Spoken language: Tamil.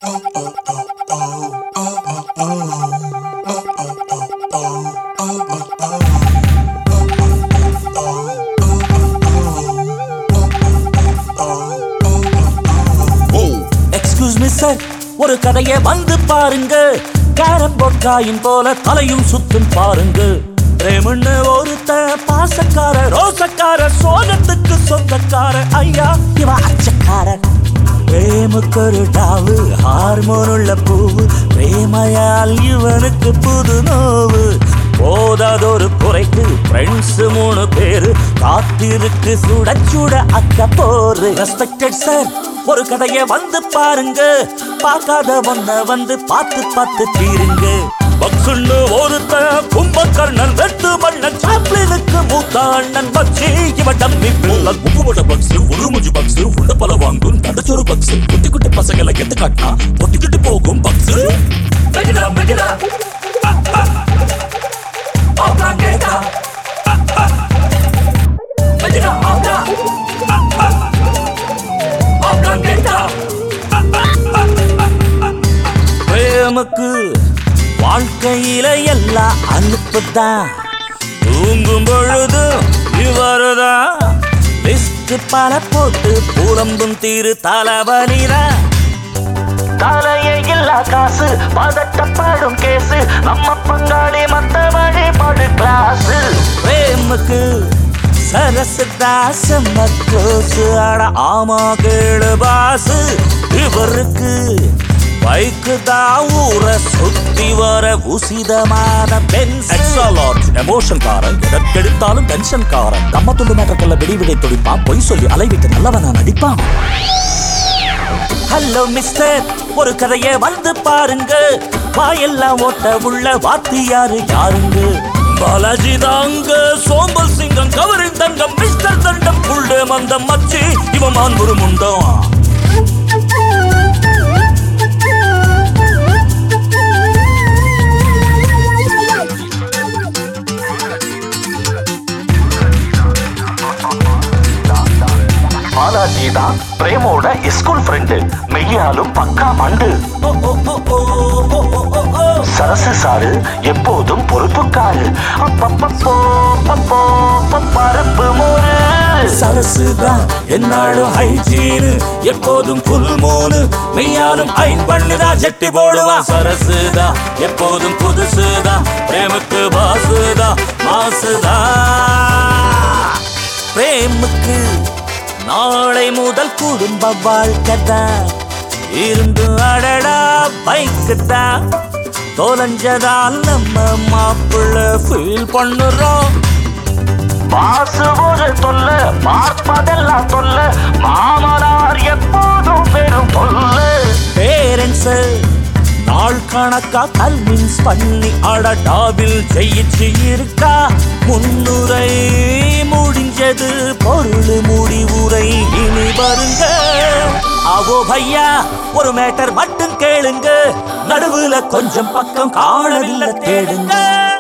எக்ஸ்கியூஸ் மீ சார் ஒரு கதையை வந்து பாருங்க கேரம் பொக்காயின் போல தலையும் சுத்தும் பாருங்க பிரேமன்னு ஒருத்த பாசக்கார ரோசக்கார சோகத்துக்கு சொந்தக்கார ஐயா இவ அச்சக்காரன் பிரேமுக்கு ஒரு டாவு ஹார்மோன் உள்ள பூவு பிரேமையால் இவனுக்கு புது நோவு போதாதொரு குறைக்கு ஃப்ரெண்ட்ஸ் மூணு பேரு காத்திருக்கு சுட சுட அக்க போரு ரெஸ்பெக்டட் சார் ஒரு கதையை வந்து பாருங்க பார்க்காத ஒன்ன வந்து பார்த்து பார்த்து தீருங்க பக்ஸுன்னு ஒருத்த கும்பகர்ணன் வெட்டு மன்னன் சாப்ளினுக்கு மூத்த அண்ணன் பக்ஸி இவன் டம்மி பிள்ளை உப்புமட்ட பக்ஸ் ஒரு முஞ்சு பக்ஸ் உள்ள பல வாங்கும் தடச்சொரு பக்ஸ் குட்டி குட்டி பசங்களை கெத்து காட்டினா ஒட்டிக்கிட்டு போகும் பக்ஸ் மெகிடா மெகிடா ஆப்ரான் கேட்டா மெகிடா ஆப்ரா ஆப்ரான் கேட்டா பிரேமுக்கு வாழ்க்கையில எல்லாம் அனுப்புதான் தூங்கும் பொழுது இவருதான் லிஸ்ட் பல போட்டு புலம்பும் தீரு தலைவலிதான் தலையே இல்லா காசு பதட்டப்படும் கேசு நம்ம பங்காளி மத்த வழிபாடு கிளாஸ் பிரேமுக்கு சரசு தாசம் க்ளோஸ் அட ஆமா கேளு பாசு இவருக்கு பைக்கு தான் ஊர சுத்தி வர உசிதமான பென்ஸ் எக்ஸ்ட்ரா லார்ஜ் எமோஷன் காரன் எதற்கெடுத்தாலும் டென்ஷன் காரன் நம்ம துண்டு மேட்டர்கல்ல வெடி விடை துடிப்பான் பொய் சொல்லி அலைவிட்டு நல்லவனா நடிப்பான் ஹலோ மிஸ்டர் ஒரு கதையை வந்து பாருங்க வாயெல்லாம் ஓட்ட உள்ள வாத்தியாரு யாருங்க பாலாஜி தாங்க சோம்பல் சிங்கம் கவரின் தங்கம் மிஸ்டர் தண்டம் புள்ளே மந்தம் மச்சி இவன் மான்புரு முண்டம் பாலாஜி தான் பிரேமோட ஸ்கூல் ஃப்ரெண்டு மெய்யாலும் பக்கா மண்டு ஓ ஓ ஓ ஓ ஓ ஓ ஓ ஓ சரசு சாரு எப்போதும் பொறுப்புக்காரு அப்பப்பப்போ, பப்போ, பப்பரப்பு மோரு சரசுதான் என்னாலும் ஹைஜீனு எப்போதும் புல் மூணு மெய்யாலும் ஐன் பண்ணுதா ஜெட்டி போடுவா சரசுதா எப்போதும் புதுசுதா பிரேமுக்கு பாசுதா மாசுதா பிரேமுக்கு நாளை முதல் குடும்ப வாழ்க்கை தான் இருந்து அடடா பைக்கு தான் தொலைஞ்சதால் நம்ம மாப்பிள்ள ஃபீல் பண்ணுறோம் மாசு ஒரு தொல்ல பார்ப்பதெல்லாம் தொல்ல மாமனார் எப்போதும் பெரும் தொல்லை பேரண்ட்ஸ் நாள் கணக்கா கன்வின்ஸ் பண்ணி அடடாவில் ஜெயிச்சு இருக்கா முன்னுரை முடிஞ்சது பொருள் முடிவுரை இனி வருங்க அவோ பையா ஒரு மேட்டர் மட்டும் கேளுங்க நடுவுல கொஞ்சம் பக்கம் காணவில்லை தேடுங்க